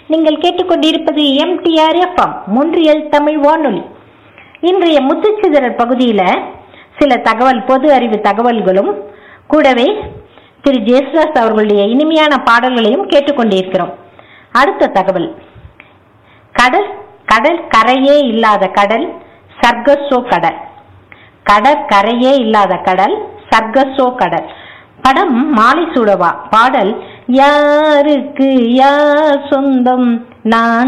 நீங்கள் கேட்டுக்கொண்டிருப்பது MTR FM முன்றியல் Tamil வானொலி இன்றைய முத்துச்சிதறல் பகுதியில சில தகவல் பொது அறிவு தகவல்களும் கூடவே திரு ஜேசுதாஸ் அவர்களுடைய இனிமையான பாடல்களையும் கேட்டுக்கொண்டிருக்கிறோம் அடுத்த தகவல் கடல் கடல் கரையே இல்லாத கடல் சர்க்கஸோ கடல் கடற்கரையே இல்லாத கடல் சர்க்கஸோ கடல் படம் மாலை சூடவா பாடல் யாருக்கு யார் சொந்தம் நான்